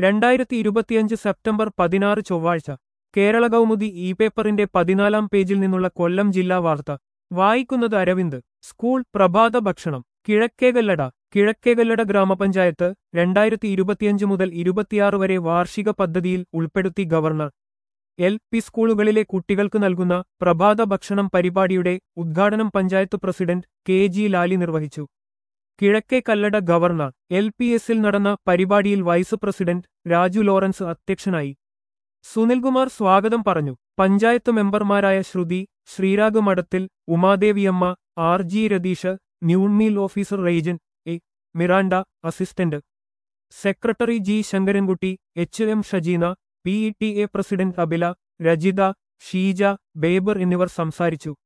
രണ്ടായിരത്തി ഇരുപത്തിയഞ്ച് സെപ്റ്റംബർ പതിനാറ് ചൊവ്വാഴ്ച കേരള കൗമുദി ഇ പേപ്പറിന്റെ പതിനാലാം പേജിൽ നിന്നുള്ള കൊല്ലം ജില്ലാ വാർത്ത വായിക്കുന്നത് അരവിന്ദ് സ്കൂൾ പ്രഭാത ഭക്ഷണം കിഴക്കേകല്ലട കിഴക്കേകല്ലട ഗ്രാമപഞ്ചായത്ത് രണ്ടായിരത്തി ഇരുപത്തിയഞ്ച് മുതൽ ഇരുപത്തിയാറ് വരെ വാർഷിക പദ്ധതിയിൽ ഉൾപ്പെടുത്തി ഗവർണർ എൽ പി സ്കൂളുകളിലെ കുട്ടികൾക്ക് നൽകുന്ന പ്രഭാത ഭക്ഷണം പരിപാടിയുടെ ഉദ്ഘാടനം panchayat president K G Lali നിർവഹിച്ചു Kizhakke Kallada governor L P എസിൽ നടന്ന പരിപാടിയിൽ വൈസ് പ്രസിഡന്റ് രാജു ലോറൻസ് അധ്യക്ഷനായി സുനിൽകുമാർ സ്വാഗതം പറഞ്ഞു പഞ്ചായത്ത് മെമ്പർമാരായ Sruthi Sreerag Madathil Umadeviamma R G Rathish noon meal officer Rejan A Miranda assistant secretary G Sankarankutty H M Shajeena P E T A president Abila Rajitha Sheeja ബേബർ എന്നിവർ സംസാരിച്ചു